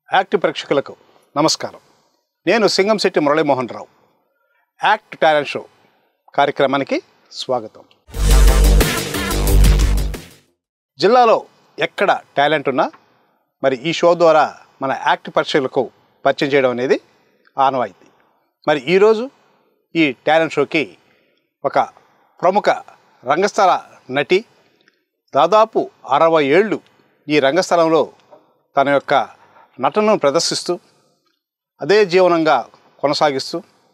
Act ప్రేక్షకులకు నమస్కారం నేను Singamsetti Muralimohan Rao act talent show కార్యక్రమానికి స్వాగతం జిల్లాలో ఎక్కడ టాలెంట్ ఉన్నా మరి ఈ షో ద్వారా మన యాక్ట్ ప్రేక్షకులకు పరిచయం చేయడం అనేది ఆనవాయితీ మరి ఈరోజు ఈ టాలెంట్ షోకి ఒక ప్రముఖ రంగస్థల నటి దాదాపు అరవై ఏళ్ళు ఈ రంగస్థలంలో తన యొక్క నటనను ప్రదర్శిస్తూ అదే జీవనంగా కొనసాగిస్తూ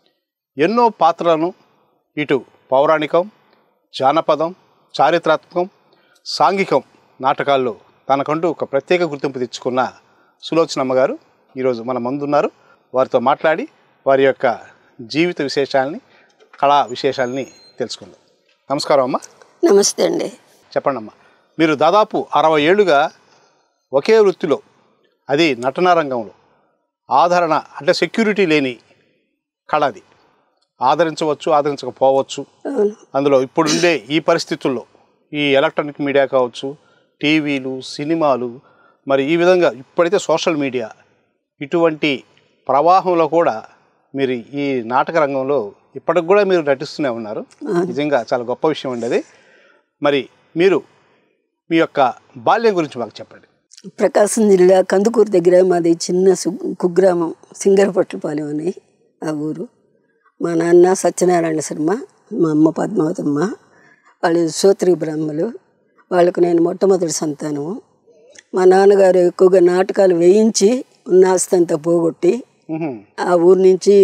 ఎన్నో పాత్రలను ఇటు పౌరాణికం జానపదం చారిత్రాత్మకం సాంఘికం నాటకాల్లో తనకంటూ ఒక ప్రత్యేక గుర్తింపు తెచ్చుకున్న సులోచనమ్మ గారు ఈరోజు మన ముందున్నారు వారితో మాట్లాడి వారి యొక్క జీవిత విశేషాలని కళా విశేషాలని తెలుసుకుందాం నమస్కారం అమ్మ నమస్తే అండి చెప్పండి అమ్మా మీరు దాదాపు అరవై ఏళ్ళుగా ఒకే వృత్తిలో అది నటనా రంగంలో ఆదరణ అంటే సెక్యూరిటీ లేని కళ అది ఆదరించవచ్చు ఆదరించకపోవచ్చు అవును అందులో ఇప్పుడుండే ఈ పరిస్థితుల్లో ఈ ఎలక్ట్రానిక్ మీడియా కావచ్చు టీవీలు సినిమాలు మరి ఈ విధంగా ఇప్పుడైతే సోషల్ మీడియా ఇటువంటి ప్రవాహంలో కూడా మీరు ఈ నాటక రంగంలో ఇప్పటికి కూడా మీరు నటిస్తూనే ఉన్నారు నిజంగా చాలా గొప్ప విషయం అండి అది మరి మీరు మీ యొక్క బాల్యం గురించి మాకు చెప్పండి ప్రకాశం జిల్లా కందుకూరు దగ్గర మాది చిన్న సు- కుగ్రామం సింగరపట్లపాలెం అని ఆ ఊరు మా నాన్న సత్యనారాయణ శర్మ మా అమ్మ పద్మావతమ్మ వాళ్ళు సోత్రి బ్రహ్మలు వాళ్ళకు నేను మొట్టమొదటి సంతానము మా నాన్నగారు ఎక్కువగా నాటకాలు వేయించి ఉన్న ఆస్తంతా పోగొట్టి మ్హూ. ఆ ఊరు నుంచి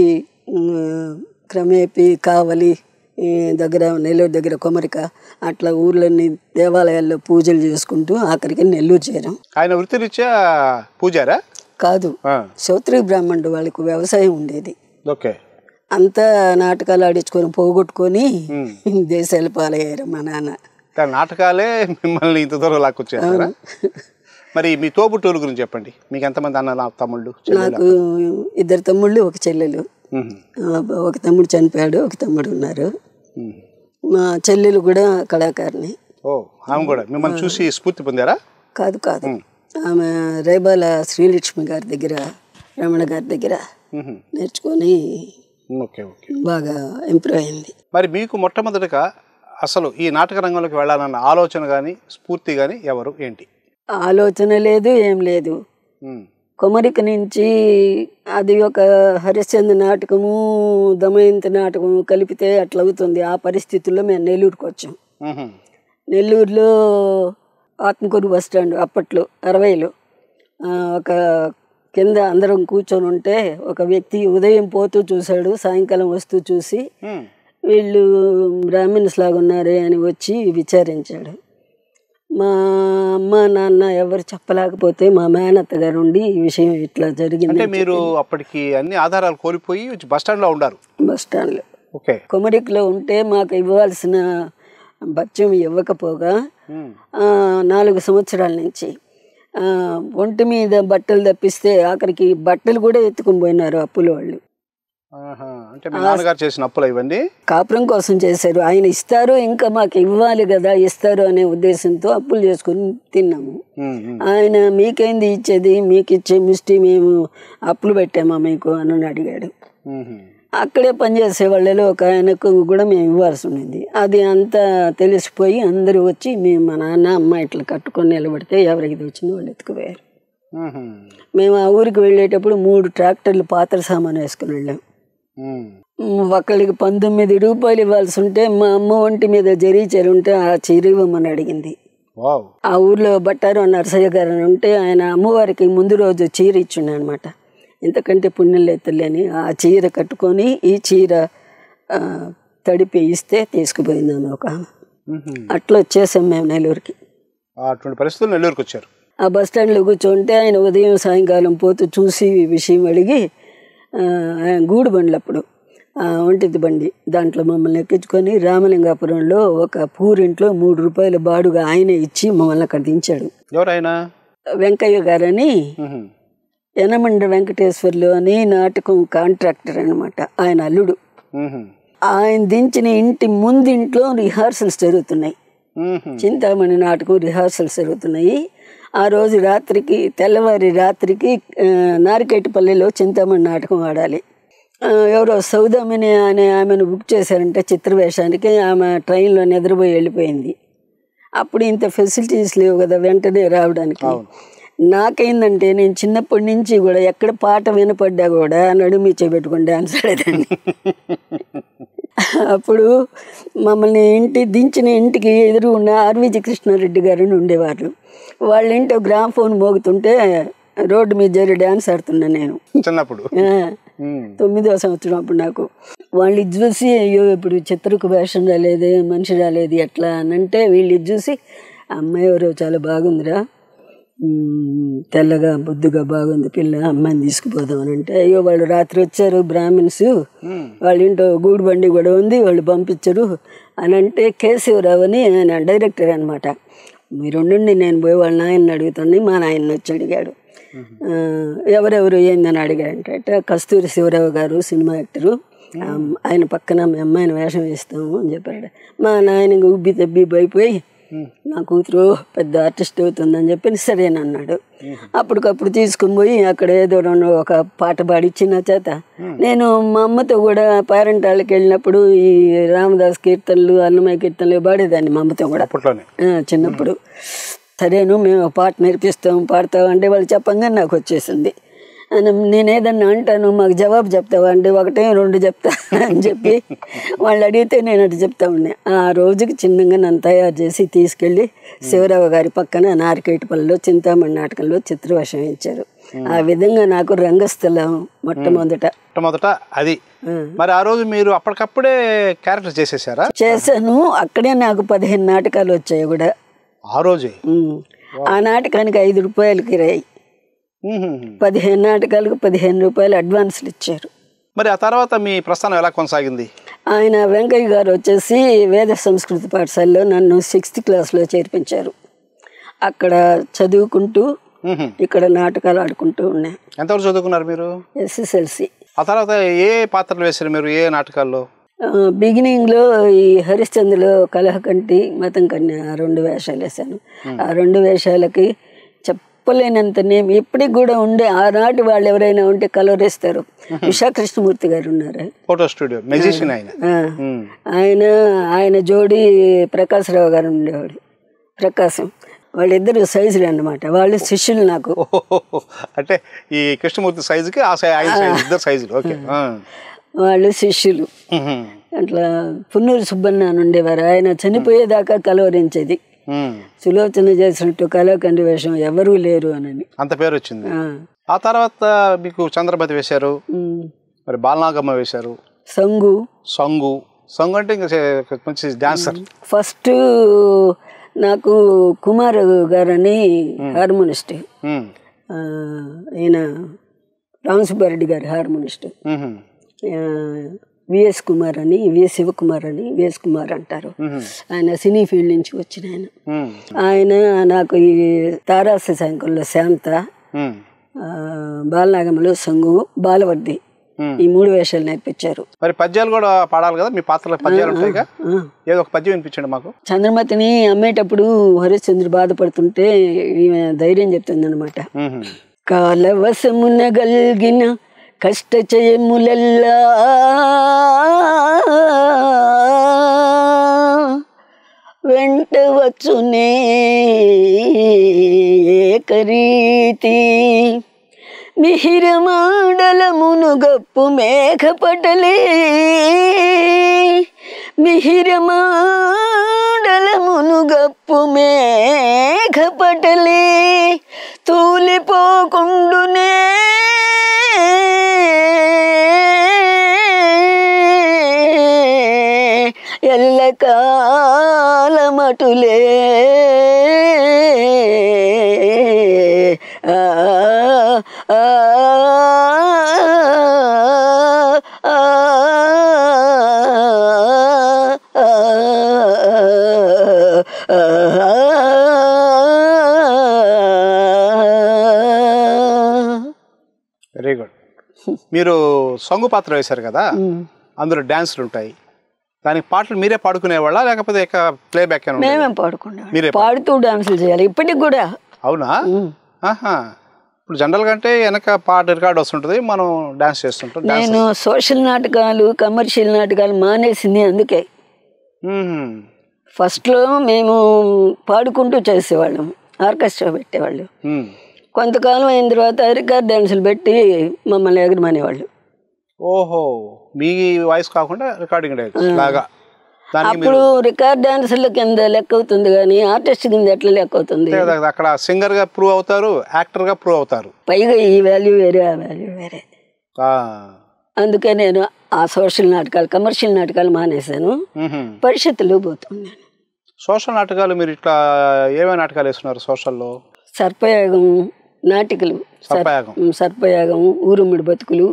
ఉమ్, క్రమేపీ కావలి ఈ దగ్గర నెల్లూరు దగ్గర కొమరిక అట్లా ఊర్లన్నీ దేవాలయాల్లో పూజలు చేసుకుంటూ ఆఖరికి నెల్లూరు చేరాం ఆయన వృత్తిరీత్యా పూజారా కాదు ఆ, సౌత్రి బ్రాహ్మణుడు వాళ్ళకు వ్యవసాయం ఉండేది ఓకే అంతా నాటకాలు ఆడించుకొని పోగొట్టుకొని మ్. దేశాల పాలయ్యారు మా నాన్న కానీ నాటకాలే మిమ్మల్ని ఇంత దూరం లాక్కొచ్చేస్తారా మరి మీ తోబుట్టూరు గురించి చెప్పండి మీకు ఎంతమంది అన్న తమ్ముళ్ళు చెల్లెలు? నాకు ఇద్దరు తమ్ముళ్ళు ఒక చెల్లెలు మ్మ్. ఆ, ఒక తమ్ముడు చనిపోయాడు ఒక తమ్ముడు ఉన్నారు మ్మ్. మా చెల్లెలు కూడా కళాకారిణి ఓ ఆమె కూడా మిమ్మల్ని చూసి స్ఫూర్తి పొందారా కాదు కాదు ఆమె రేబాల శ్రీలక్ష్మి గారి దగ్గర రమణ గారి దగ్గర మ్మ్. నేర్చుకొని ఓకే ఓకే బాగా ఇంప్రూవ్ అయింది మరి మీకు మొట్టమొదటిగా అసలు ఈ నాటక రంగంలోకి వెళ్ళాలన్న ఆలోచన కానీ స్ఫూర్తి కానీ ఎవరు ఏంటి ఆలోచన లేదు ఏం లేదు మ్మ్. కొమరిక నుంచి అది ఒక హరిశ్చంద్ర నాటకము దమయంతి నాటకము కలిపితే అట్లా అవుతుంది ఆ పరిస్థితుల్లో మేము నెల్లూరుకి వచ్చాం మ్మ్. నెల్లూరులో ఆత్మకూరు బస్ స్టాండ్ అప్పట్లో అరవైలో ఆ, ఒక కింద అందరం కూర్చొని ఉంటే ఒక వ్యక్తి ఉదయం పోతూ చూశాడు సాయంకాలం వస్తూ చూసి మ్మ్. వీళ్ళు బ్రాహ్మిన్స్ లాగా ఉన్నారే అని వచ్చి విచారించాడు మా అమ్మ నాన్న ఎవరు చెప్పలేకపోతే మా మేనత్త గారు ఉండి ఈ విషయం ఇట్లా జరిగింది అంటే మీరు అప్పటికి అన్ని ఆధారాలు కోల్పోయి బస్ స్టాండ్లో ఉండారు బస్ స్టాండ్లో ఓకే కొమరికలో ఉంటే మాకు ఇవ్వాల్సిన భత్యం ఇవ్వకపోగా మ్మ్. ఆ, నాలుగు సంవత్సరాల నుంచి ఆ, ఒంటి మీద బట్టలు తప్పిస్తే ఆఖరికి బట్టలు కూడా ఎత్తుకుని పోయినారు అప్పుల వాళ్ళు ఆహా. అంటే మీ నాన్నగారు చేసిన అప్పులు ఇవన్నీ కాపురం కోసం చేశారు ఆయన ఇస్తారు ఇంకా మాకు ఇవ్వాలి కదా ఇస్తారు అనే ఉద్దేశంతో అప్పులు చేసుకుని తిన్నాము మ్మ్. మ్మ్. ఆయన మీకేంది ఇచ్చేది మీకు ఇచ్చే మిస్టి మేము అప్పులు పెట్టామా మీకు అని అడిగాడు మ్మ్. అక్కడే పనిచేసే వాళ్ళలో ఒక ఆయనకు కూడా మేము ఇవ్వాల్సి ఉండేది అది అంతా తెలిసిపోయి అందరూ వచ్చి మేము మా నాన్న అమ్మ ఇట్లా కట్టుకొని నిలబడితే ఎవరికి ఇది వచ్చిందో వాళ్ళు ఎత్తుకుపోయారు మ్మ్. మేము ఆ ఊరికి వెళ్ళేటప్పుడు మూడు ట్రాక్టర్లు పాత్ర సామాను వేసుకుని వెళ్ళాం మ్మ్. మ్, ఒకళ్ళకి పంతొమ్మిది రూపాయలు ఇవ్వాల్సి ఉంటే మా అమ్మ ఒంటి మీద జరీ చీర ఉంటే ఆ చీర ఇవ్వమని అడిగింది వావ్ ఆ ఊర్లో బట్టారు నరసయ్య గారు అని ఉంటే ఆయన అమ్మవారికి ముందు రోజు చీర ఇచ్చిండు అనమాట ఇంతకంటే పుణ్యం లేని ఆ చీర కట్టుకొని ఈ చీర ఆ, తడిపి ఇస్తే తీసుకుపోయింది ఆమె ఒక ఆమె మ్మ్. అట్లా వచ్చేసాం మేము నెల్లూరుకి అటువంటి పరిస్థితులు నెల్లూరుకి వచ్చారు ఆ బస్ స్టాండ్లో కూర్చుంటే ఆయన ఉదయం సాయంకాలం పోతూ చూసి విషయం అడిగి ఆ, ఆయన గూడు బండ్లు అప్పుడు ఆ, ఒంటిది బండి దాంట్లో మమ్మల్ని ఎక్కించుకొని రామలింగాపురంలో ఒక పూరింట్లో మూడు రూపాయల బాడుగా ఆయనే ఇచ్చి మమ్మల్ని అక్కడ దించాడు ఎవరైనా వెంకయ్య గారని మ్మ్. యనమండ వెంకటేశ్వర్లు అని నాటకం కాంట్రాక్టర్ అనమాట ఆయన అల్లుడు మ్మ్. ఆయన దించిన ఇంటి ముందింట్లో రిహార్సల్స్ జరుగుతున్నాయి మ్మ్హ. చింతామణి నాటకం రిహార్సల్స్ జరుగుతున్నాయి ఆ రోజు రాత్రికి తెల్లవారి రాత్రికి ఆ, నారికేటిపల్లిలో చింతామణి నాటకం ఆడాలి ఆ, ఎవరో సౌదామిని అనే ఆమెను బుక్ చేశారంటే చిత్రవేషానికి ఆమె ట్రైన్లో నిద్రపోయి వెళ్ళిపోయింది అప్పుడు ఇంత ఫెసిలిటీస్ లేవు కదా వెంటనే రావడానికి నాకేందంటే నేను చిన్నప్పటి నుంచి కూడా ఎక్కడ పాట వినపడ్డా కూడా నడుమి చేపెట్టుకుని డాన్స్ ఆడేదాన్ని అప్పుడు మమ్మల్ని ఇంటి దించిన ఇంటికి ఎదురు ఉన్న ఆర్విజి కృష్ణారెడ్డి గారు అని ఉండేవారు వాళ్ళ ఇంటి గ్రామ్ ఫోన్ మోగుతుంటే రోడ్డు మీద జరి డ్యాన్స్ ఆడుతున్నా నేను చిన్నప్పుడు ఆ, మ్మ్. తొమ్మిదో సంవత్సరం అప్పుడు నాకు వాళ్ళు ఇది చూసి అయ్యో ఇప్పుడు చిత్రకు వేషం రాలేదు మనిషి రాలేదు ఎట్లా అని అంటే వీళ్ళు ఇది చూసి అమ్మాయి ఎవరో చాలా బాగుందిరా ఉమ్, తెల్లగా బుద్ధిగా బాగుంది పిల్ల అమ్మాయిని తీసుకుపోదాం అని అంటే అయ్యో వాళ్ళు రాత్రి వచ్చారు బ్రాహ్మిన్స్ వాళ్ళ ఇంట్లో గూడు బండి కూడా ఉంది వాళ్ళు పంపించరు అని అంటే కేశవరావు అని ఆయన డైరెక్టర్ అనమాట మీరు ఉండండి నేను పోయి వాళ్ళ నాయన్ని అడుగుతాను మా నాయన్ని వచ్చి అడిగాడు ఆ, ఎవరెవరు ఏందని అడిగాడంటే కస్తూరి శివరావు గారు సినిమా యాక్టరు ఆ, ఆయన పక్కన మీ అమ్మాయిని వేషం వేస్తాము అని చెప్పాడు మా నాయన ఇంక ఉబ్బి తబ్బి అయిపోయి నా కూతురు పెద్ద ఆర్టిస్ట్ అవుతుందని చెప్పి సరేనన్నాడు అప్పటికప్పుడు తీసుకుని పోయి అక్కడ ఏదో రెండు ఒక పాట పాడిచ్చి నా చేత నేను మా అమ్మతో కూడా పేరెంట్ వాళ్ళకి వెళ్ళినప్పుడు ఈ రామదాస్ కీర్తనలు అన్నమయ్య కీర్తనలు పాడేదాన్ని మా అమ్మతో కూడా అప్పట్లోనే ఆ, చిన్నప్పుడు సరేను మేము ఒక పాట నేర్పిస్తాం పాడతాం అంటే వాళ్ళు చెప్పంగా నాకు వచ్చేసింది అని నేను ఏదన్నా అంటాను మాకు జవాబు చెప్తావా అంటే ఒకటే రెండు చెప్తా అని చెప్పి వాళ్ళు అడిగితే నేను అటు చెప్తా ఉన్నా ఆ రోజుకి చిన్నగా నన్ను తయారు చేసి తీసుకెళ్ళి శివరావు గారి పక్కన నారికేటిపల్లిలో చింతామణి నాటకంలో చిత్రవేషం ఇచ్చారు ఆ విధంగా నాకు రంగస్థలం మొట్టమొదట మొట్టమొదట అది మరి ఆ రోజు మీరు అప్పటికప్పుడే క్యారెక్టర్ చేసేసారా చేశాను అక్కడే నాకు పదిహేను నాటకాలు వచ్చాయి కూడా ఆ రోజే ఉమ్. ఆ నాటకానికి ఐదు రూపాయలు కిరాయి మ్మ్హ. పదిహేను నాటకాలకు పదిహేను రూపాయలు అడ్వాన్స్లు ఇచ్చారు మరి ఆ తర్వాత మీ ప్రస్థానం ఎలా కొనసాగింది ఆయన వెంకయ్య గారు వచ్చేసి వేద సంస్కృతి పాఠశాలలో నన్ను సిక్స్త్ క్లాస్లో చేర్పించారు అక్కడ చదువుకుంటూ మ్మ్హ. ఇక్కడ నాటకాలు ఆడుకుంటూ ఉన్నా ఎంతవరకు చదువుకున్నారు మీరు ఎస్ఎస్ఎల్సి ఆ తర్వాత ఏ పాత్రలు వేశారు మీరు ఏ నాటకాల్లో బిగినింగ్లో ఈ హరిశ్చంద్రలో కలహకంటి మతం కన్య ఆ రెండు వేషాలు వేశాను ఆ రెండు వేషాలకి చెప్పలేనంత నేమ్ ఇప్పటికి కూడా ఉండే ఆనాటి వాళ్ళు ఎవరైనా ఉంటే కలవరేస్తారు ఉషా కృష్ణమూర్తి గారు ఉన్నారు ఫోటో స్టూడియో మెజిషియన్ ఆయన ఆ, మ్మ్. ఆయన ఆయన జోడి ప్రకాశ్రావు గారు ఉండేవాడు ప్రకాశం వాళ్ళిద్దరు సైజులు అన్నమాట వాళ్ళు శిష్యులు నాకు ఓహోహోహో. అంటే ఈ కృష్ణమూర్తి సైజుకి ఆ సై ఆయన సైజు ఇద్దరు సైజులు ఓకే ఆ. వాళ్ళు శిష్యులు మ్మ్హ. అట్లా పున్నూరు సుబ్బన్న అని ఉండేవారు ఆయన చనిపోయేదాకా కలవరించేది మ్మ్. సులోచన చేసినట్టు కళాకండి వేషం ఎవరూ లేరు అనని అంత పేరు వచ్చింది ఆ, ఆ తర్వాత మీకు చంద్రపతి వేశారు ఉమ్, మరి బాలనాగమ్మ వేశారు సంగు సంగు సంగు అంటే ఇంకా చే- మంచి డాన్సర్ ఫస్ట్ నాకు కుమార్ గారని హార్మోనిస్ట్ మ్మ్. ఆ, ఈయన రామసుబ్బారెడ్డి గారి హార్మోనిస్ట్ మ్మ్హ. విఎస్ కుమార్ అని విఎస్ శివకుమార్ అని విఎస్ కుమార్ అంటారు మ్మ్హ. ఆయన సినీ ఫీల్డ్ నుంచి వచ్చిన ఆయన మ్మ్. ఆయన నాకు ఈ తారాస శాంకుల్లో శాంత మ్మ్. ఆ, బాలనాగమలో సంగు బాలవర్ది మ్మ్. ఈ మూడు వేషాలు నేర్పించారు మరి పద్యాలు కూడా పాడాలి కదా మీ పాత్రలో పద్యాలు ఉంటాయిగా ఆ. ఏదో ఒక పద్యం వినిపించండి మాకు చంద్రమతిని అమ్మేటప్పుడు హరిశ్చంద్ర బాధపడుతుంటే ఈమె ధైర్యం చెప్తుందనమాట మ్మ్హ. కాలవశమున గల్గిన కష్టచయములల్లా వెంట వచ్చునే ఏకరీతి మిహిరమాడలమును గప్పు మేఘపటలే మిహిరమాడలమును గప్పు మేఘపటలే తూలిపోకుండునే ఎల్లకాలమటులే ఆ ఆ ఆ వెరీ గుడ్ మీరు సంగు పాత్ర వేశారు కదా అందులో డ్యాన్సులు ఉంటాయి దానికి పాటలు మీరే పాడుకునేవాళ్ళ లేకపోతే ఇక ప్లే బ్యాక్ మేమే పాడుకునేవాళ్ళం మీరే పాడుతూ డాన్సులు చేయాలి ఇప్పటికి కూడా అవునా ఉమ్. ఆహా ఇప్పుడు జనరల్ కంటే వెనక పాట రికార్డ్ వస్తుంటుంది మనం డాన్స్ చేస్తుంటాం డాన్స్ నేను సోషల్ నాటకాలు కమర్షియల్ నాటకాలు మానేసింది అందుకే మ్మ్. ఫస్ట్లో మేము పాడుకుంటూ చేసేవాళ్ళం ఆర్కెస్ట్రా పెట్టేవాళ్ళు మ్మ్. కొంతకాలం అయిన తర్వాత రికార్డ్ డాన్సులు పెట్టి మమ్మల్ని ఎగరమనేవాళ్ళు ఓహో మీ వాయిస్ కాకుండా రికార్డింగ్ డాన్స్ లాగా దానికి మీరు అప్పుడు రికార్డ్ డాన్సుల కింద లెక్క అవుతుంది కానీ ఆర్టిస్ట్ కింద ఎట్లా లెక్క అవుతుంది కదా అక్కడ సింగర్ గా ప్రూవ్ అవుతారు యాక్టర్ గా ప్రూవ్ అవుతారు పైగా ఈ వాల్యూ వేరే ఆ వాల్యూ వేరే ఆ. అందుకే నేను ఆ సోషల్ నాటకాలు కమర్షియల్ నాటకాలు మానేశాను మ్మ్హ. పరిషత్తులు పోతున్నాను సోషల్ నాటకాలు మీరు ఇట్లా ఏమేమి నాటకాలు వేస్తున్నారు సోషల్లో సర్పయాగం నాటికలు సర్- సర్పయాగం ఉమ్, సర్పయాగం ఊరుమిడి బతుకులు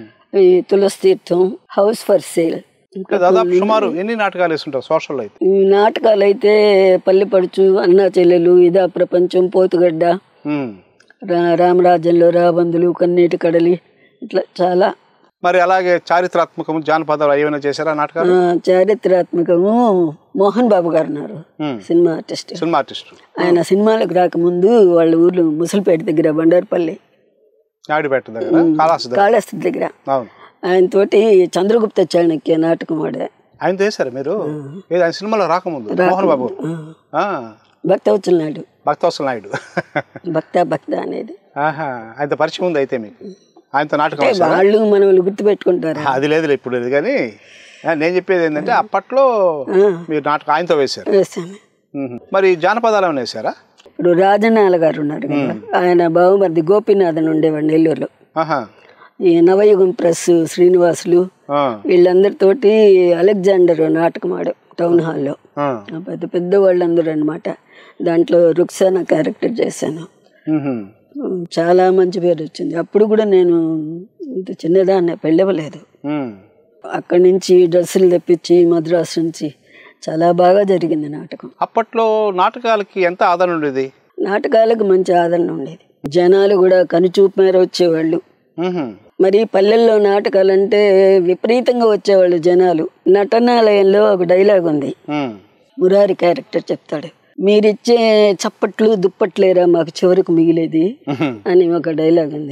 ఈ తులసి తీర్థం హౌస్ ఫర్ సేల్ అంటే దాదాపు సుమారు ఎన్ని నాటకాలు వేస్తుంటారు సోషల్లో అయితే ఈ నాటకాలు అయితే పల్లెపడుచు అన్నా చెల్లెలు ఇదా ప్రపంచం పోతుగడ్డ మ్మ్. రా- రామరాజ్యంలో రాబందులు కన్నీటి కడలి ఇట్లా చాలా మరి అలాగే చారిత్రాత్మకము జానపదాలు ఏమైనా చేశారా నాటకాలు ఆ, చారిత్రాత్మకము మోహన్ బాబు గారు ఉన్నారు మ్మ్. సినిమా ఆర్టిస్ట్ సినిమా ఆర్టిస్ట్ ఆయన సినిమాలకు రాకముందు వాళ్ళ ఊర్లో ముసలిపేట దగ్గర బండారుపల్లి నాయుడుపేట దగ్గర కాళాసు దగ్గర కాళహస్తి దగ్గర అవును ఆయన తోటి చంద్రగుప్త చాణక్య నాటకం వాడే ఆయన చేశారు మీరు ఏది ఆయన సినిమాలో రాకముందు మోహన్ బాబు ఆ, భక్తవచ్చల నాయుడు భక్తవత్సల నాయుడు భక్త భక్త అనేది ఆహా ఆయనతో పరిచయం ఉంది అయితే మీకు ఆయనతో నాటకం వేశారా? వాళ్ళు మనల్ని గుర్తుపెట్టుకుంటారు అది లేదు ఇప్పుడు లేదు కానీ ఆ, నేను చెప్పేది ఏంటంటే అప్పట్లో మీరు నాటకం ఆయనతో వేశారు వేస్తాను మ్మ్. మరి జానపదాలు ఏమైనా వేశారా ఇప్పుడు రాజనాల గారు ఉన్నారు కదా ఆయన బావమరిది గోపీనాథన్ ఉండేవాడు నెల్లూరులో ఆహా ఈ నవయుగం ప్రెస్ శ్రీనివాసులు ఆ, వీళ్ళందరితోటి అలెగ్జాండర్ నాటకం ఆడాం టౌన్ హాల్లో ఆ. ఆ పెద్ద పెద్ద వాళ్ళందరూ అనమాట దాంట్లో రుక్సానా క్యారెక్టర్ చేశాను మ్మ్. ఉమ్, చాలా మంచి పేరు వచ్చింది అప్పుడు కూడా నేను ఇంత చిన్నదాన్ని పెళ్ళవలేదు మ్మ్. అక్కడి నుంచి డ్రెస్సులు తెప్పించి మద్రాసు నుంచి చాలా బాగా జరిగింది నాటకం అప్పట్లో నాటకాలకి ఎంత ఆదరణ ఉండేది నాటకాలకు మంచి ఆదరణ ఉండేది జనాలు కూడా కనుచూపు మేర వచ్చేవాళ్ళు మ్మ్. మరి పల్లెల్లో నాటకాలంటే విపరీతంగా వచ్చేవాళ్ళు జనాలు నటనాలయంలో ఒక డైలాగ్ ఉంది మ్మ్. మురారి క్యారెక్టర్ చెప్తాడు మీరిచ్చే చప్పట్లు దుప్పట్లేరా మాకు చివరికి మిగిలేది మ్మ్. అని ఒక డైలాగ్ ఉంది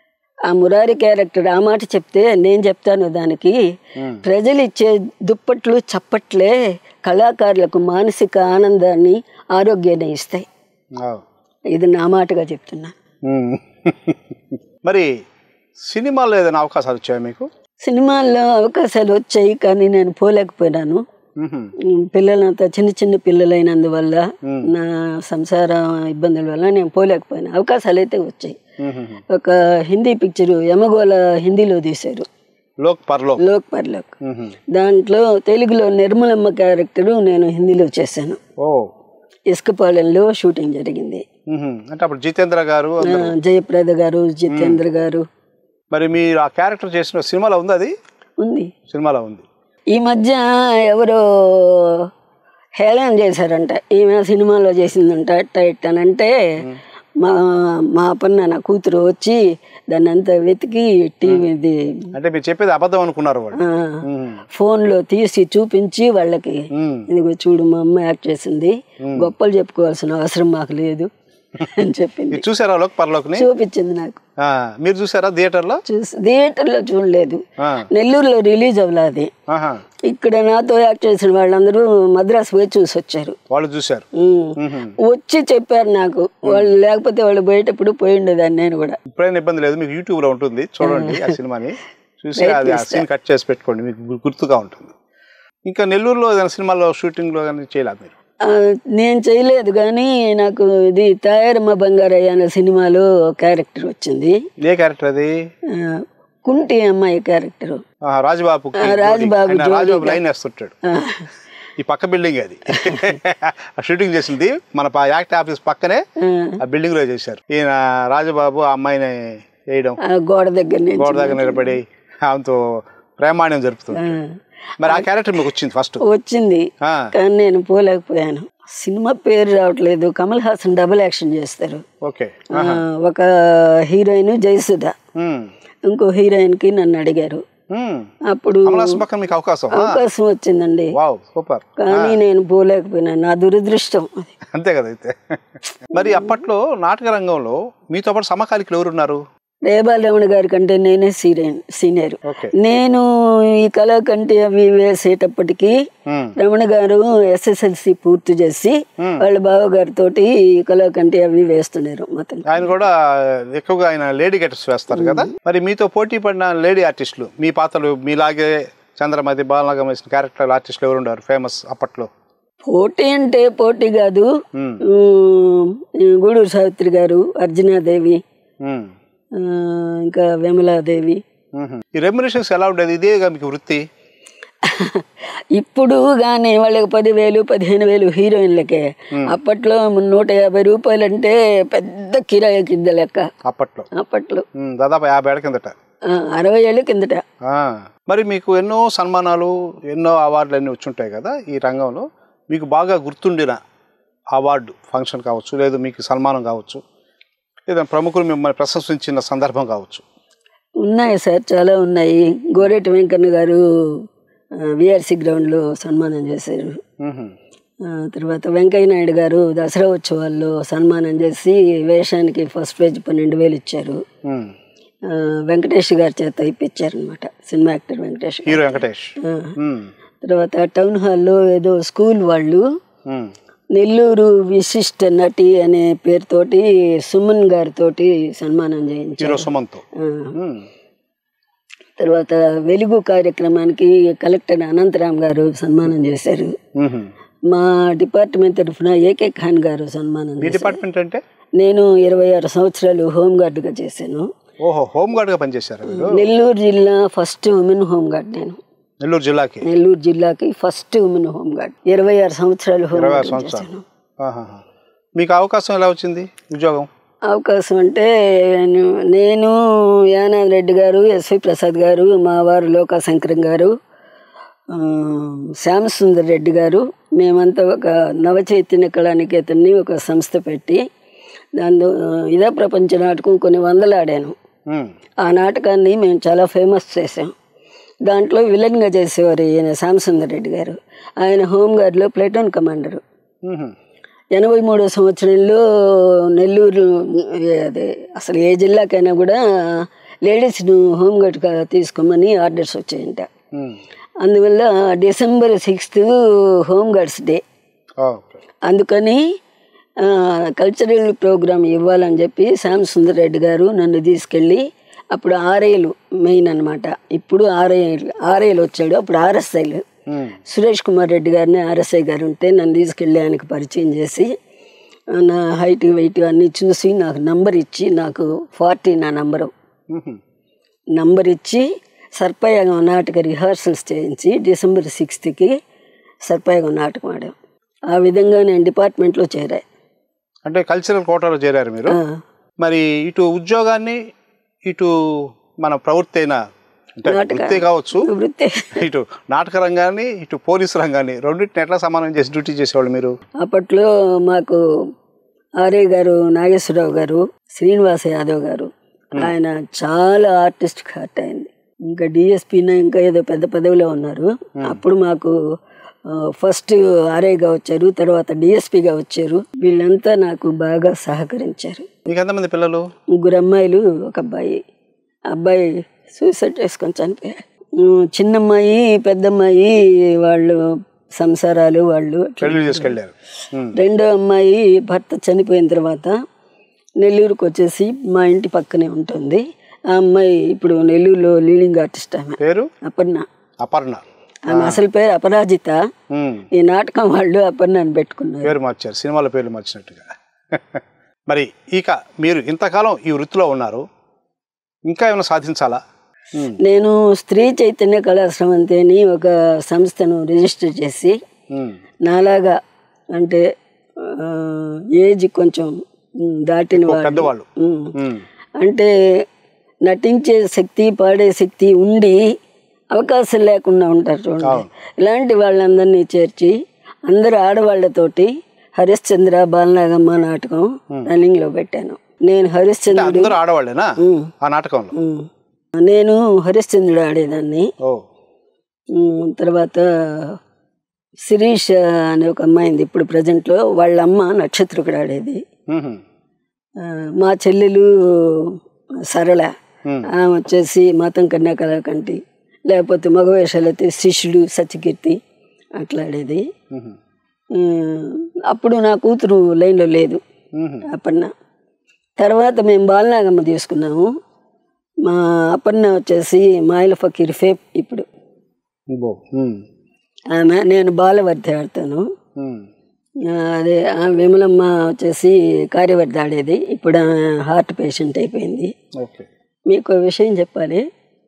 ఆ మురారి క్యారెక్టర్ ఆ మాట చెప్తే నేను చెప్తాను దానికి ప్రజలు ఇచ్చే దుప్పట్లు చప్పట్లే కళాకారులకు మానసిక ఆనందాన్ని ఆరోగ్యాన్ని ఇస్తాయి ఆ. ఇది నా మాటగా చెప్తున్నా మ్మ్. మరి సినిమాల్లో ఏదైనా అవకాశాలు వచ్చాయా మీకు సినిమాల్లో అవకాశాలు వచ్చాయి కానీ నేను పోలేకపోయినాను మ్మ్. ఉమ్, పిల్లలంతా చిన్న చిన్న పిల్లలైనందువల్ల నా సంసార ఇబ్బందుల వల్ల నేను పోలేకపోయినా అవకాశాలు అయితే వచ్చాయి మ్మ్. ఒక హిందీ పిక్చరు యమగోళ హిందీలో తీశారు లోక్ పర్లోక్ లోక్ పర్లోక్ మ్మ్. దాంట్లో తెలుగులో నిర్మలమ్మ క్యారెక్టరు నేను హిందీలో చేశాను ఓ ఇసుకపాలెంలో షూటింగ్ జరిగింది మ్మ్. అంటే అప్పుడు జితేంద్ర గారు ఆ, జయప్రద గారు జితేంద్ర గారు మరి మీరు ఆ క్యారెక్టర్ చేసిన సినిమాలో ఉంది అది ఉంది సినిమాలో ఉంది ఈ మధ్య ఎవరో హేళన చేశారంట ఈమె సినిమాలో చేసిందంట టైట్ అని అంటే మా మా పన్న నా కూతురు వచ్చి దాన్ని అంతా వెతికి టీవీది అంటే మీరు చెప్పేది అబద్ధం అనుకున్నారు వాళ్ళు ఆ, మ్మ్. ఫోన్లో తీసి చూపించి వాళ్ళకి మ్మ్. ఇదిగో చూడు మా అమ్మ యాక్ట్ చేసింది గొప్పలు చెప్పుకోవాల్సిన అవసరం మాకు లేదు అని చెప్పింది మీరు చూసారా లోక్ పర్లోక్ని చూపించింది నాకు ఆ, మీరు చూసారా థియేటర్లో చూసి థియేటర్లో చూడలేదు ఆ, నెల్లూరులో రిలీజ్ అవ్వలేదు ఆహా. ఇక్కడ నాతో యాక్ట్ చేసిన వాళ్ళందరూ మద్రాసు పోయి చూసి వచ్చారు వాళ్ళు చూశారు ఉమ్. మ్మ్. వచ్చి చెప్పారు నాకు వాళ్ళు లేకపోతే వాళ్ళు పోయేటప్పుడు పోయి ఉండేదాన్ని నేను కూడా ఇప్పుడైనా ఇబ్బంది లేదు మీకు యూట్యూబ్లో ఉంటుంది చూడండి ఆ సినిమాని చూసి అది ఆ సీన్ కట్ చేసి పెట్టుకోండి మీకు గు- గుర్తుగా ఉంటుంది ఇంకా నెల్లూరులో ఏదైనా సినిమాలో షూటింగ్లో కానీ చేయలేదు మీరు ఆ, నేను చేయలేదు కానీ నాకు ఇది తయారమ్మ బంగారయ్య అనే సినిమాలో క్యారెక్టర్ వచ్చింది ఏ క్యారెక్టర్ అది ఆ, కుంటి అమ్మాయి క్యారెక్టర్ ఆ, రాజబాబు రాజబాబు ఆయన రాజబాబు లైన్ వేస్తుంటాడు ఈ పక్క బిల్డింగ్ అది ఆ షూటింగ్ చేసింది మన ప- యాక్ట్ ఆఫీస్ పక్కనే ఆ బిల్డింగ్ లో చేశారు ఈయన రాజబాబు ఆ అమ్మాయిని వేయడం గోడ దగ్గర నుంచి గోడ దగ్గర నిలబడి ఆమెతో ప్రేమాణ్యం జరుపుతుంది ఆ, మరి ఆ క్యారెక్టర్ మీకు వచ్చింది ఫస్ట్ వచ్చింది కానీ నేను పోలేకపోయాను సినిమా పేరు రావట్లేదు కమల్ హాసన్ డబుల్ యాక్షన్ చేస్తారు ఓకే ఆ, ఒక హీరోయిన్ జయసుధ ఇంకో హీరోయిన్కి నన్ను అడిగారు మ్మ్. అప్పుడు కమలాసన్ పక్కన మీకు అవకాశం ఆ, అవకాశం వచ్చిందండి వావ్ సూపర్ కానీ నేను పోలేకపోయినాను నా దురదృష్టం అది అంతే కదా అయితే మరి అప్పట్లో నాటక రంగంలో మీతో పాటు సమకాలికులు ఎవరున్నారు రేబాల్ రమణ గారి కంటే నేనే సీనియర్ సీనియర్ ఓకే నేను ఈ కళాకంటి అవి వేసేటప్పటికి మ్మ్. రమణ గారు ఎస్ఎస్ఎల్సి పూర్తి చేసి మ్మ్. వాళ్ళ బావగారితో కళాకంటి అవి వేస్తున్నారు మొత్తం ఆయన కూడా ఎక్కువగా ఆయన లేడీ గెటర్స్ వేస్తారు కదా మరి మీతో పోటీ పడిన లేడీ ఆర్టిస్టులు మీ పాత్రలు మీలాగే చంద్రమతి బాలనగం వేసిన క్యారెక్టర్ ఆర్టిస్టులు ఎవరు ఉన్నారు ఫేమస్ అప్పట్లో పోటీ అంటే పోటీ కాదు మ్మ్. ఉమ్, గూడూరు సావిత్రి గారు అర్జునాదేవి మ్మ్. ఆ, ఇంకా విమలాదేవి మ్మ్. ఈ రెమ్యునేషన్స్ ఎలా ఉండేది ఇదేగా మీకు వృత్తి ఇప్పుడు కానీ వాళ్ళకి పదివేలు పదిహేను వేలు హీరోయిన్లకే అప్పట్లో నూట యాభై రూపాయలు అంటే పెద్ద కిరాయి కింద లెక్క అప్పట్లో అప్పట్లో మ్మ్. దాదాపు యాభై ఏళ్ళ కిందట ఆ, అరవై ఏళ్ళ కిందట ఆ. మరి మీకు ఎన్నో సన్మానాలు ఎన్నో అవార్డులు అన్నీ వచ్చుంటాయి కదా ఈ రంగంలో మీకు బాగా గుర్తుండిన అవార్డు ఫంక్షన్ కావచ్చు లేదు మీకు సన్మానం కావచ్చు లేదా ప్రముఖులు మిమ్మల్ని ప్రశంసించిన సందర్భం కావచ్చు ఉన్నాయి సార్ చాలా ఉన్నాయి గోరెటి వెంకన్న గారు విఆర్సి గ్రౌండ్లో సన్మానం చేశారు మ్మ్. ఆ, తర్వాత వెంకయ్య నాయుడు గారు దసరా ఉత్సవాల్లో సన్మానం చేసి వేషానికి ఫస్ట్ పేజ్ పన్నెండు వేలు ఇచ్చారు మ్మ్. ఆ, వెంకటేష్ గారి చేత ఇప్పించారనమాట సినిమా యాక్టర్ వెంకటేష్ గారు. హీరో వెంకటేష్ ఆ, మ్మ్. తర్వాత టౌన్ హాల్లో ఏదో స్కూల్ వాళ్ళు మ్మ్. నెల్లూరు విశిష్ట నటి అనే పేరుతోటి సుమన్ గారితోటి సన్మానం చేయించారు హీరో సుమంత్ ఆ, మ్మ్. తర్వాత వెలుగు కార్యక్రమానికి కలెక్టర్ అనంతరామ్ గారు సన్మానం చేశారు మ్మ్. మా డిపార్ట్మెంట్ తరఫున ఏకే ఖాన్ గారు సన్మానం మీ చేశారు డిపార్ట్మెంట్ అంటే నేను ఇరవై ఆరు సంవత్సరాలు హోమ్ గార్డుగా చేశాను ఓహో హోమ్ గార్డ్గా పనిచేశారు మీరు నెల్లూరు జిల్లా ఫస్ట్ ఉమెన్ హోమ్ గార్డ్ నేను నెల్లూరు జిల్లాకి నెల్లూరు జిల్లాకి ఫస్ట్ ఉమెన్ హోమ్ గార్డ్ ఇరవై ఆరు సంవత్సరాలు హోమ్ ఇరవై ఆరు గార్డ్ సంవత్సరాలు చేశాను ఆహాహా. మీకు అవకాశం ఎలా వచ్చింది ఉద్యోగం అవకాశం అంటే నేను- నేను యానాథ్ రెడ్డి గారు ఎస్వి ప్రసాద్ గారు మా వారు లోకా శంకరం గారు ఆ, శ్యామసుందర్ రెడ్డి గారు మేమంతా ఒక నవచైతన్య కళానికేతన్ని ఒక సంస్థ పెట్టి దాంతో ఆ, ఇదే ప్రపంచ నాటకం కొన్ని వందలు ఆడాను మ్మ్. ఆ నాటకాన్ని మేము చాలా ఫేమస్ చేసాం దాంట్లో విలన్గా చేసేవారు ఈయన శ్యామసుందర్ రెడ్డి గారు ఆయన హోంగార్డ్లో ప్లేటోన్ కమాండరు మ్మ్. ఎనభై మూడో సంవత్సరంలో నెల్లూరు అదే అసలు ఏ జిల్లాకైనా కూడా లేడీస్ను హోంగార్డ్గా తీసుకోమని ఆర్డర్స్ వచ్చాయంట మ్మ్. అందువల్ల December sixth home guards day okay అందుకని ఆ, కల్చరల్ ప్రోగ్రామ్ ఇవ్వాలని చెప్పి శ్యామ్ సుందర్ రెడ్డి గారు నన్ను తీసుకెళ్ళి అప్పుడు ఆర్ఐలు మెయిన్ అన్నమాట ఇప్పుడు ఆర్ఐ ఆర్ఐలు వచ్చాడు అప్పుడు ఆర్ఎస్ఐలు మ్మ్. సురేష్ కుమార్ రెడ్డి గారిని ఆర్ఎస్ఐ గారు ఉంటే నన్ను తీసుకెళ్ళి ఆయనకు పరిచయం చేసి ఆ, నా హైట్ వెయిట్ అన్నీ చూసి నాకు నంబర్ ఇచ్చి నాకు ఫార్టీ నా నంబరు మ్మ్. నంబర్ ఇచ్చి సర్పయాగం నాటక రిహార్సల్స్ చేయించి డిసెంబర్ సిక్స్త్కి సర్పయాగం నాటకం ఆడాం ఆ విధంగా నేను డిపార్ట్మెంట్లో చేరా అంటే కల్చరల్ కోటాలో చేరారు మీరు ఆ, మరి ఇటు ఉద్యోగాన్ని ఇటు మన ప్రవృత్తి అయిన అంటే నాటక- వృత్తి కావచ్చు వృత్తి ఇటు నాటక రంగాన్ని ఇటు పోలీసు రంగాన్ని రెండింటిని ఎట్లా సమానం చేసి డ్యూటీ చేసేవాళ్ళు మీరు అప్పట్లో మాకు ఆర్ఏ గారు నాగేశ్వరరావు గారు శ్రీనివాస యాదవ్ గారు ఆయన చాలా ఆర్టిస్ట్ హార్ట్ అయింది ఇంకా డిఎస్పీన ఇంకా ఏదో పెద్ద పదవిలో ఉన్నారు అప్పుడు మాకు ఆ, ఫస్ట్ ఆర్ఐగా వచ్చారు తర్వాత డిఎస్పీగా వచ్చారు వీళ్ళంతా నాకు బాగా సహకరించారు మీకు ఎంతమంది పిల్లలు ముగ్గురు అమ్మాయిలు ఒక అబ్బాయి అబ్బాయి సూసైడ్ చేసుకొని చనిపోయారు ఉమ్, చిన్నమ్మాయి పెద్దమ్మాయి వాళ్ళు సంసారాలు వాళ్ళు పెళ్లి చేసుకెళ్ళారు మ్మ్. రెండో అమ్మాయి భర్త చనిపోయిన తర్వాత నెల్లూరుకు వచ్చేసి మా ఇంటి పక్కనే ఉంటుంది ఆ అమ్మాయి ఇప్పుడు నెల్లూరులో లీడింగ్ ఆర్టిస్ట్ ఆమె పేరు అపర్ణ అపర్ణ ఆమె అసలు పేరు అపరాజిత మ్మ్. ఈ నాటకం వాళ్ళు అపర్ణ అని పెట్టుకున్నారు పేరు మార్చారు సినిమాల పేర్లు మార్చినట్టుగా మరి ఇక మీరు ఇంతకాలం ఈ వృత్తిలో ఉన్నారు ఇంకా ఏమైనా సాధించాలా మ్మ్. నేను స్త్రీ చైతన్య కళాశ్రమంతి అని ఒక సంస్థను రిజిస్టర్ చేసి మ్మ్. నాలాగా అంటే ఆ, ఏజ్ కొంచెం ఉమ్, దాటిన వాళ్ళు పెద్దవాళ్ళు ఉమ్. మ్మ్. అంటే నటించే శక్తి పాడే శక్తి ఉండి అవకాశం లేకుండా ఉంటారు చూడండి ఇలాంటి వాళ్ళందరినీ చేర్చి అందరు ఆడవాళ్లతోటి హరిశ్చంద్ర బాలనాగమ్మ నాటకం రన్నింగ్ లో పెట్టాను నేను హరిశ్చంద్రుడు అందరూ ఆడవాళ్ళేనా ఉమ్, ఆ నాటకంలో ఉమ్. నేను హరిశ్చంద్రుడు ఆడేదాన్ని ఓ ఉమ్, తర్వాత శిరీష అనే ఒక అమ్మాయింది ఇప్పుడు ప్రజెంట్లో వాళ్ళ అమ్మ నక్షత్రకుడు ఆడేది మ్మ్. ఆ, మా చెల్లెలు సరళ మ్మ్. ఆమె వచ్చేసి మాతం కన్యాకళ కంటి లేకపోతే మగవేషాలు అయితే శిష్యుడు సత్యకీర్తి అట్లా ఆడేది మ్మ్. ఉమ్, అప్పుడు నా కూతురు లైన్లో లేదు మ్మ్. అపర్ణ తర్వాత మేము బాలనాగమ్మ తీసుకున్నాము మా అపర్ణ వచ్చేసి మాయల ఫకీర్ ఫేప్ ఇప్పుడు బో మ్మ్. ఆమె నేను బాలవర్ధి ఆడతాను మ్మ్. ఆ, అదే ఆ విమలమ్మ వచ్చేసి కార్యవర్ధి ఆడేది ఇప్పుడు ఆమె హార్ట్ పేషెంట్ అయిపోయింది ఓకే మీకు ఒక విషయం చెప్పాలి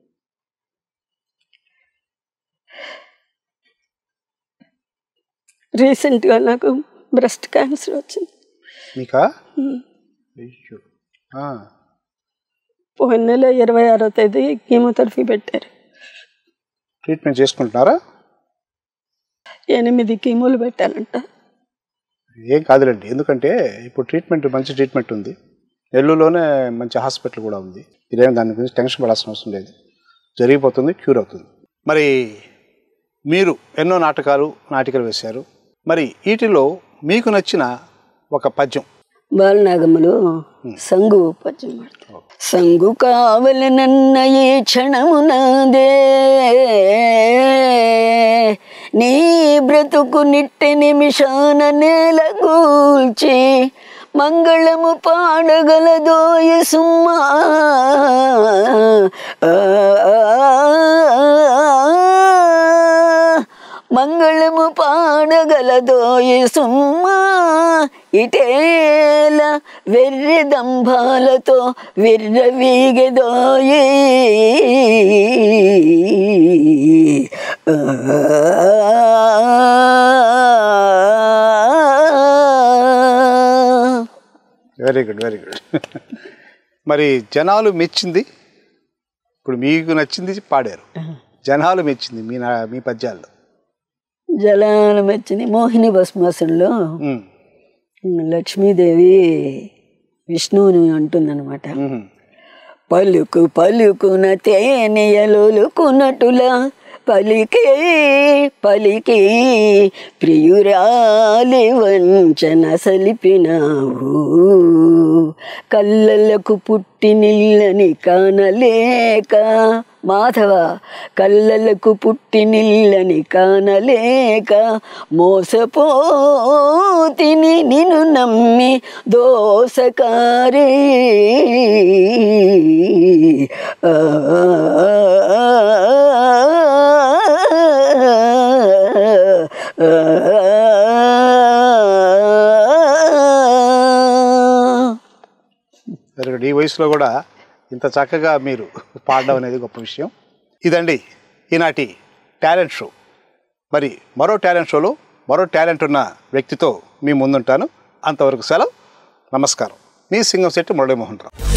రీసెంట్గా నాకు బ్రెస్ట్ క్యాన్సర్ వచ్చింది మీకా అయ్యో. ఆ. పోయిన నెల ఇరవై ఆరో తేదీ కీమోథెరపీ పెట్టారు ట్రీట్మెంట్ చేసుకుంటున్నారా ఎనిమిది కీమోలు పెట్టాలంట ఏం కాదులేండి ఎందుకంటే ఇప్పుడు ట్రీట్మెంట్ మంచి ట్రీట్మెంట్ ఉంది నెల్లూరులోనే మంచి హాస్పిటల్ కూడా ఉంది ఇదేం దాని గురించి టెన్షన్ పడాల్సిన అవసరం లేదు జరిగిపోతుంది క్యూర్ అవుతుంది మరి మీరు ఎన్నో నాటకాలు నాటికలు వేశారు మరి వీటిలో మీకు నచ్చిన ఒక పద్యం బాలనాగములు సంగు పద్యం పాడతారు సంగు కావలనన్న ఈ క్షణమునాదే నీ బ్రతుకు నిట్టె నిమిషాన నేలగూల్చి మంగళము పాడగలదోయ సుమ్మా మంగళము పాడగలదోయి సుమ్మా ఇటేల వెర్రి దంభాలతో విర్రవీగెదోయి వెరీ గుడ్ వెరీ గుడ్ మరి జనాలు మెచ్చింది ఇప్పుడు మీకు నచ్చింది పాడారు జనాలు మెచ్చింది మీ నా మీ పద్యాల్లో జలాల మెచ్చని మోహిని భస్మాసుల్లో ఉమ్, లక్ష్మీదేవి విష్ణువుని అంటుందన్నమాట ఉమ్, పలుకు పలుకున తేనెయలుకున్నట్టులా పలికే పలికి ప్రియురాలి వంచన సలిపినావు కళ్ళలకు పుట్టి నిల్లని కానలేక మాధవ కళ్ళలకు పుట్టి నిల్లని కానలేక మోసపోతిని నిన్ను నమ్మి దోసకారి ఆ, వెరీ గుడ్ ఈ వయసులో కూడా ఇంత చక్కగా మీరు పాడడం అనేది గొప్ప విషయం ఇదండి ఈనాటి టాలెంట్ షో మరి మరో టాలెంట్ షోలో మరో టాలెంట్ ఉన్న వ్యక్తితో మీ ముందుంటాను అంతవరకు సెలవు నమస్కారం మీ సింగం శెట్టి మురళీమోహన్ రావు